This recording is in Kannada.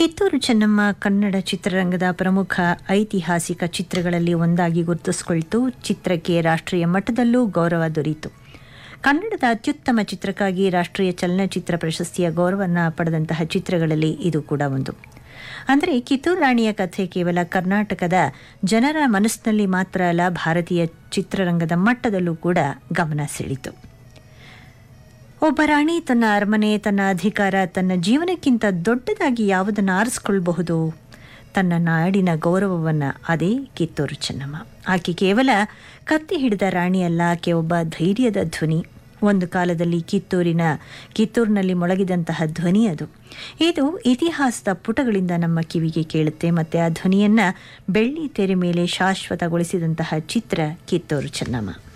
ಕಿತ್ತೂರು ಚೆನ್ನಮ್ಮ ಕನ್ನಡ ಚಿತ್ರರಂಗದ ಪ್ರಮುಖ ಐತಿಹಾಸಿಕ ಚಿತ್ರಗಳಲ್ಲಿ ಒಂದಾಗಿ ಗುರುತಿಸಿಕೊಳ್ತು ಚಿತ್ರಕ್ಕೆ ರಾಷ್ಟ್ರೀಯ ಮಟ್ಟದಲ್ಲೂ ಗೌರವ ದೊರೆಯಿತು ಕನ್ನಡದ ಅತ್ಯುತ್ತಮ ಚಿತ್ರಕ್ಕಾಗಿ ರಾಷ್ಟ್ರೀಯ ಚಲನಚಿತ್ರ ಪ್ರಶಸ್ತಿಯ ಗೌರವವನ್ನು ಪಡೆದಂತಹ ಚಿತ್ರಗಳಲ್ಲಿ ಇದು ಕೂಡ ಒಂದು ಅಂದರೆ ಕಿತ್ತೂರು ರಾಣಿಯ ಕಥೆ ಕೇವಲ ಕರ್ನಾಟಕದ ಜನರ ಮನಸ್ಸಿನಲ್ಲಿ ಮಾತ್ರ ಅಲ್ಲ ಭಾರತೀಯ ಚಿತ್ರರಂಗದ ಮಟ್ಟದಲ್ಲೂ ಕೂಡ ಗಮನ ಸೆಳೀತು ಒಬ್ಬ ರಾಣಿ ತನ್ನ ಅರಮನೆ ತನ್ನ ಅಧಿಕಾರ ತನ್ನ ಜೀವನಕ್ಕಿಂತ ದೊಡ್ಡದಾಗಿ ಯಾವುದನ್ನು ಆರಿಸ್ಕೊಳ್ಬಹುದು ತನ್ನ ನಾಡಿನ ಗೌರವವನ್ನು ಅದೇ ಕಿತ್ತೂರು ಚೆನ್ನಮ್ಮ ಆಕೆ ಕೇವಲ ಕತ್ತಿ ಹಿಡಿದ ರಾಣಿಯಲ್ಲ ಆಕೆ ಒಬ್ಬ ಧೈರ್ಯದ ಧ್ವನಿ ಒಂದು ಕಾಲದಲ್ಲಿ ಕಿತ್ತೂರಿನ ಕಿತ್ತೂರಿನಲ್ಲಿ ಮೊಳಗಿದಂತಹ ಧ್ವನಿ ಅದು ಇದು ಇತಿಹಾಸದ ಪುಟಗಳಿಂದ ನಮ್ಮ ಕಿವಿಗೆ ಕೇಳುತ್ತೆ ಮತ್ತು ಆ ಧ್ವನಿಯನ್ನು ಬೆಳ್ಳಿ ತೆರೆ ಮೇಲೆ ಶಾಶ್ವತಗೊಳಿಸಿದಂತಹ ಚಿತ್ರ ಕಿತ್ತೂರು ಚೆನ್ನಮ್ಮ